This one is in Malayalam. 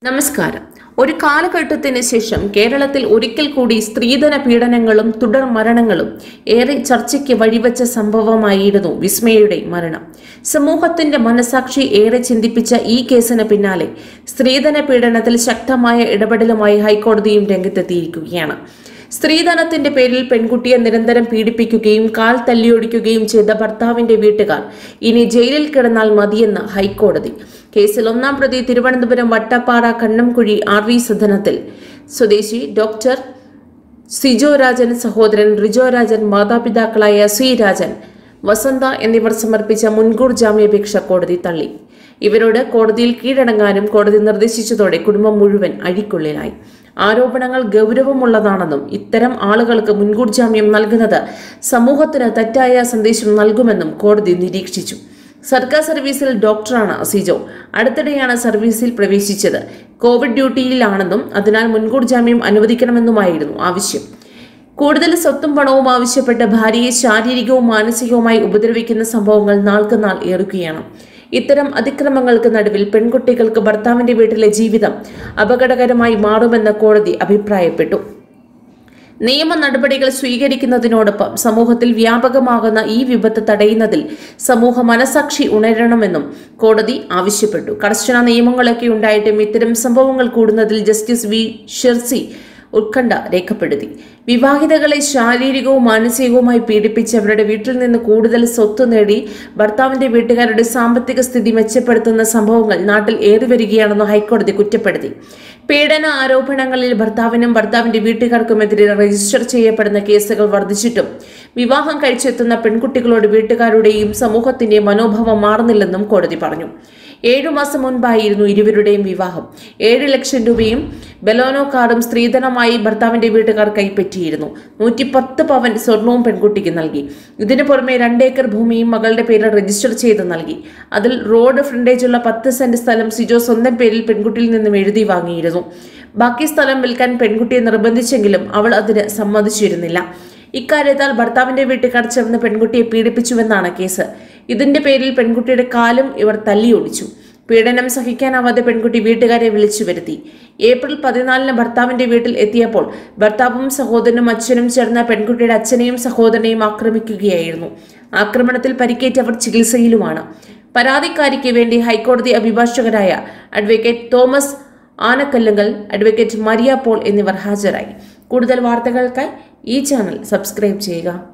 നമസ്കാരം ഒരു കാലഘട്ടത്തിന് ശേഷം കേരളത്തിൽ ഒരിക്കൽ കൂടി സ്ത്രീധന പീഡനങ്ങളും തുടർ മരണങ്ങളും ഏറെ ചർച്ചയ്ക്ക് വഴിവെച്ച സംഭവമായിരുന്നു വിസ്മയയുടെ മരണം സമൂഹത്തിന്റെ മനസാക്ഷി ഏറെ ചിന്തിപ്പിച്ച ഈ കേസിന് പിന്നാലെ സ്ത്രീധന പീഡനത്തിൽ ശക്തമായ ഇടപെടലുമായി ഹൈക്കോടതിയും രംഗത്തെത്തിയിരിക്കുകയാണ് സ്ത്രീധനത്തിന്റെ പേരിൽ പെൺകുട്ടിയെ നിരന്തരം പീഡിപ്പിക്കുകയും കാൽ തല്ലിയൊടിക്കുകയും ചെയ്ത ഭർത്താവിന്റെ വീട്ടുകാർ ഇനി ജയിലിൽ കിടന്നാൽ മതിയെന്ന് ഹൈക്കോടതി കേസിൽ ഒന്നാം പ്രതി തിരുവനന്തപുരം വട്ടപ്പാറ കണ്ണംകുഴി ആർ വി സദനത്തിൽ സ്വദേശി ഡോക്ടർ സിജോ രാജൻ സഹോദരൻ റിജോ രാജൻ മാതാപിതാക്കളായ സി രാജൻ വസന്ത എന്നിവർ സമർപ്പിച്ച മുൻകൂർ ജാമ്യാപേക്ഷ കോടതി തള്ളി ഇവരോട് കോടതിയിൽ കീഴടങ്ങാനും കോടതി നിർദ്ദേശിച്ചതോടെ കുടുംബം മുഴുവൻ അഴിക്കുള്ളിലായി ആരോപണങ്ങൾ ഗൗരവമുള്ളതാണെന്നും ഇത്തരം ആളുകൾക്ക് മുൻകൂർ ജാമ്യം നൽകുന്നത് സമൂഹത്തിന് തെറ്റായ സന്ദേശം നൽകുമെന്നും കോടതി നിരീക്ഷിച്ചു സർക്കാർ സർവീസിൽ ഡോക്ടറാണ് സിജോ അടുത്തിടെയാണ് സർവീസിൽ പ്രവേശിച്ചത് കോവിഡ് ഡ്യൂട്ടിയിലാണെന്നും അതിനാൽ മുൻകൂർ ജാമ്യം അനുവദിക്കണമെന്നുമായിരുന്നു ആവശ്യം കൂടുതൽ സ്വത്തും പണവും ആവശ്യപ്പെട്ട് ഭാര്യയെ ശാരീരികവും മാനസികവുമായി ഉപദ്രവിക്കുന്ന സംഭവങ്ങൾ നാൾക്കുനാൾ ഏറുകയാണ് ഇത്തരം അതിക്രമങ്ങൾക്ക് നടുവിൽ പെൺകുട്ടികൾക്ക് ഭർത്താവിന്റെ വീട്ടിലെ ജീവിതം അപകടകരമായി മാറുമെന്ന് കോടതി അഭിപ്രായപ്പെട്ടു നിയമ നടപടികൾ സ്വീകരിക്കുന്നതിനോടൊപ്പം സമൂഹത്തിൽ വ്യാപകമാകുന്ന ഈ വിപത്ത് തടയുന്നതിൽ സമൂഹ മനസാക്ഷി ഉണരണമെന്നും കോടതി ആവശ്യപ്പെട്ടു കർശന നിയമങ്ങളൊക്കെ ഉണ്ടായിട്ടും ഇത്തരം സംഭവങ്ങൾ കൂടുന്നതിൽ ജസ്റ്റിസ് വി ഷെർസി ഉത്കണ്ഠ രേഖപ്പെടുത്തി വിവാഹിതകളെ ശാരീരികവും മാനസികവുമായി പീഡിപ്പിച്ച് അവരുടെ വീട്ടിൽ നിന്ന് കൂടുതൽ സ്വത്ത് നേടി ഭർത്താവിന്റെ വീട്ടുകാരുടെ സാമ്പത്തിക സ്ഥിതി മെച്ചപ്പെടുത്തുന്ന സംഭവങ്ങൾ നാട്ടിൽ ഏറിവരികയാണെന്ന് ഹൈക്കോടതി കുറ്റപ്പെടുത്തി പീഡന ആരോപണങ്ങളിൽ ഭർത്താവിനും ഭർത്താവിന്റെ വീട്ടുകാർക്കുമെതിരെ രജിസ്റ്റർ ചെയ്യപ്പെടുന്ന കേസുകൾ വർദ്ധിച്ചിട്ടും വിവാഹം കഴിച്ചെത്തുന്ന പെൺകുട്ടികളോട് വീട്ടുകാരുടെയും സമൂഹത്തിന്റെയും മനോഭാവം മാറുന്നില്ലെന്നും കോടതി പറഞ്ഞു ഏഴു മാസം മുൻപായിരുന്നു ഇരുവരുടെയും വിവാഹം ഏഴ് ലക്ഷം രൂപയും ബലോനോ കാറും സ്ത്രീധനമായി ഭർത്താവിന്റെ വീട്ടുകാർ കൈപ്പറ്റിയിരുന്നു നൂറ്റി പത്ത് പവൻ സ്വർണവും പെൺകുട്ടിക്ക് നൽകി ഇതിനു പുറമെ രണ്ടേക്കർ ഭൂമിയും മകളുടെ പേരിൽ രജിസ്റ്റർ ചെയ്ത് നൽകി അതിൽ റോഡ് ഫ്രണ്ടേജുള്ള പത്ത് സെന്റ് സ്ഥലം സിജോ സ്വന്തം പേരിൽ പെൺകുട്ടിയിൽ നിന്നും എഴുതി വാങ്ങിയിരുന്നു ബാക്കി സ്ഥലം വിൽക്കാൻ പെൺകുട്ടിയെ നിർബന്ധിച്ചെങ്കിലും അവൾ അതിന് സമ്മതിച്ചിരുന്നില്ല ഇക്കാര്യത്താൽ ഭർത്താവിന്റെ വീട്ടുകാർ ചേർന്ന് പെൺകുട്ടിയെ പീഡിപ്പിച്ചുവെന്നാണ് കേസ് ഇതിന്റെ പേരിൽ പെൺകുട്ടിയുടെ കാലും ഇവർ തല്ലിയൊടിച്ചു പീഡനം സഹിക്കാനാവാതെ പെൺകുട്ടി വീട്ടുകാരെ വിളിച്ചു വരുത്തി ഏപ്രിൽ പതിനാലിന് ഭർത്താവിന്റെ വീട്ടിൽ എത്തിയപ്പോൾ ഭർത്താവും സഹോദരനും അച്ഛനും ചേർന്ന പെൺകുട്ടിയുടെ അച്ഛനെയും സഹോദരനെയും ആക്രമിക്കുകയായിരുന്നു ആക്രമണത്തിൽ പരിക്കേറ്റവർ ചികിത്സയിലുമാണ് പരാതിക്കാരിക്ക് വേണ്ടി ഹൈക്കോടതി അഭിഭാഷകരായ advocate Thomas Anakkallunkal advocate Maria Paul എന്നിവർ ഹാജരായി കൂടുതൽ വാർത്തകൾക്കായി ഈ ചാനൽ സബ്സ്ക്രൈബ് ചെയ്യുക